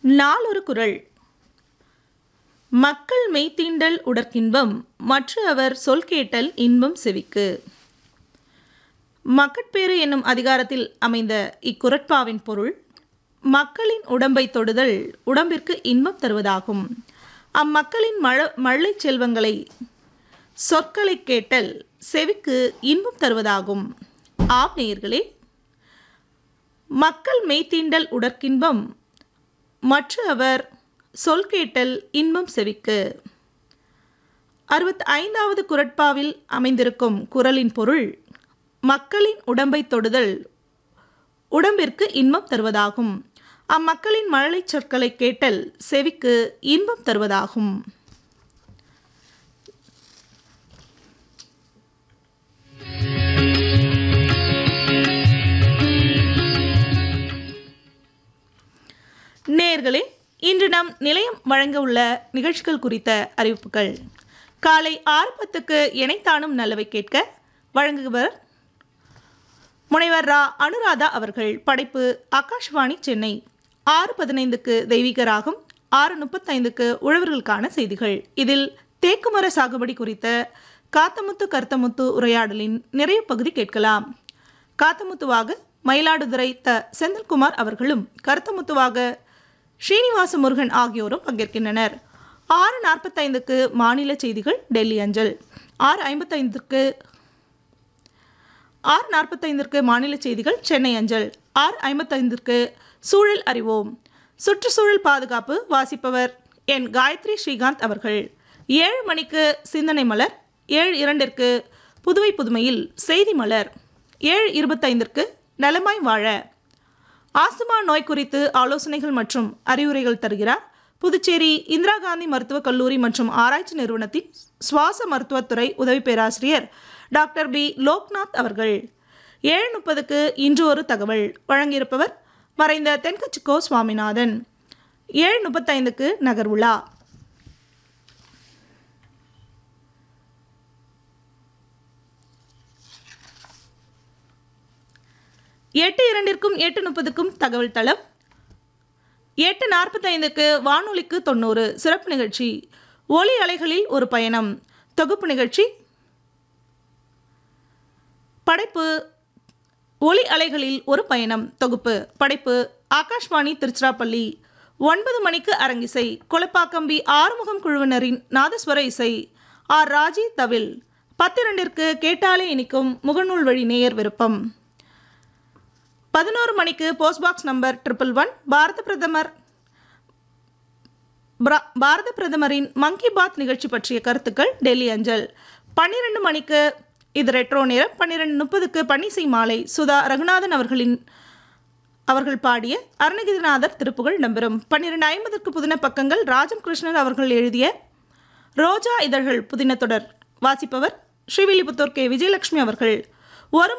நாளொரு குறள் மக்கள் மெய்த்தீண்டல் உடற்கின்பம் மற்ற அவர் சொல் கேட்டல் இன்பம் செவிக்கு மக்கட்பேறு என்னும் அதிகாரத்தில் அமைந்த இக்குரட்பாவின் பொருள் மக்களின் உடம்பை தொடுதல் உடம்பிற்கு இன்பம் தருவதாகும் அம்மக்களின் மழ மழை செல்வங்களை சொற்களை கேட்டல் செவிக்கு இன்பம் தருவதாகும் ஆம் நேயர்களே மக்கள் மெய்த்தீண்டல் உடற்கின்பம் மற்ற அவர் சொல் கேட்டல் இன்பம் செவிக்கு அறுபத்தி ஐந்தாவது குரட்பாவில் அமைந்திருக்கும் குரலின் பொருள் மக்களின் உடம்பை தொடுதல் உடம்பிற்கு இன்பம் தருவதாகும் அம்மக்களின் மழலை சொற்களை கேட்டல் செவிக்கு இன்பம் தருவதாகும் நேர்களே இன்று நம் நிலையம் வழங்க உள்ள நிகழ்ச்சிகள் குறித்த அறிவிப்புகள் காலை ஆறு பத்துக்கு இணைத்தானும் நல்லவை கேட்க வழங்குபவர் முனைவர் ரா அனுராதா அவர்கள் படைப்பு ஆகாஷ்வாணி சென்னை ஆறு பதினைந்துக்கு தெய்வீக ராகம் ஆறு முப்பத்தைந்துக்கு உழவர்களுக்கான செய்திகள் இதில் தேக்குமர சாகுபடி குறித்த காத்தமுத்து கருத்தமுத்து உரையாடலின் நிறைய பகுதி கேட்கலாம் காத்தமுத்துவாக மயிலாடுதுறை த செந்தில்குமார் அவர்களும் கருத்தமுத்துவாக ஸ்ரீனிவாச முருகன் ஆகியோரும் பங்கேற்கின்றனர் ஆறு நாற்பத்தைந்துக்கு மாநில செய்திகள் டெல்லி அஞ்சல் ஆறு ஐம்பத்தைந்துக்கு ஆறு நாற்பத்தைந்திற்கு மாநில செய்திகள் சென்னை அஞ்சல் ஆறு ஐம்பத்தைந்திற்கு சூழல் அறிவோம் சுற்றுச்சூழல் பாதுகாப்பு வாசிப்பவர் என் காயத்ரி ஸ்ரீகாந்த் அவர்கள் ஏழு மணிக்கு சிந்தனை மலர் ஏழு இரண்டிற்கு புதுவை புதுமையில் செய்தி மலர் ஏழு இருபத்தைந்திற்கு நலமாய் வாழ ஆஸ்துமா நோய் குறித்து ஆலோசனைகள் மற்றும் அறிவுரைகள் தருகிறார் புதுச்சேரி இந்திரா காந்தி மருத்துவக் கல்லூரி மற்றும் ஆராய்ச்சி நிறுவனத்தின் சுவாச மருத்துவத்துறை உதவி பேராசிரியர் டாக்டர் பி லோக்நாத் அவர்கள் ஏழு முப்பதுக்கு இன்று ஒரு தகவல் வழங்கியிருப்பவர் மறைந்த தென்கட்சிக்கோ சுவாமிநாதன் ஏழு முப்பத்தைந்துக்கு நகர் உலா எட்டு இரண்டிற்கும் எட்டு முப்பதுக்கும் தகவல் தளம் எட்டு நாற்பத்தைந்துக்கு வானொலிக்கு தொண்ணூறு சிறப்பு நிகழ்ச்சி ஒலி அலைகளில் ஒரு பயணம் தொகுப்பு நிகழ்ச்சி படைப்பு ஒலி அலைகளில் ஒரு பயணம் தொகுப்பு படைப்பு ஆகாஷ்வாணி திருச்சிராப்பள்ளி ஒன்பது மணிக்கு அரங்கிசை கொலப்பாக்கம்பி ஆறுமுகம் குழுவினரின் நாதஸ்வர இசை ஆர் ராஜி தவில் பத்திரண்டிற்கு கேட்டாலே இனிக்கும் முகநூல் வழி நேயர் விருப்பம் பதினோரு மணிக்கு post box number triple one பாரத பிரதமர் பிரா- பாரத பிரதமரின் மங்கி பாத் நிகழ்ச்சி பற்றிய கருத்துக்கள் டெல்லி அஞ்சல் பன்னிரெண்டு மணிக்கு இது ரெட்ரோ நேரம் பன்னிரெண்டு முப்பதுக்கு பன்னிசை மாலை சுதா ரகுநாதன் அவர்களின் அவர்கள் பாடிய அருணகிரிநாதர் திருப்புகழ் இடம்பெறும் பன்னிரெண்டு ஐம்பதுக்கு புதின பக்கங்கள் ராஜம் கிருஷ்ணன் அவர்கள் எழுதிய ரோஜா இதழ்கள் புதின தொடர் வாசிப்பவர் ஸ்ரீவில்லிபுத்தூர் கே விஜயலட்சுமி அவர்கள் ஒரு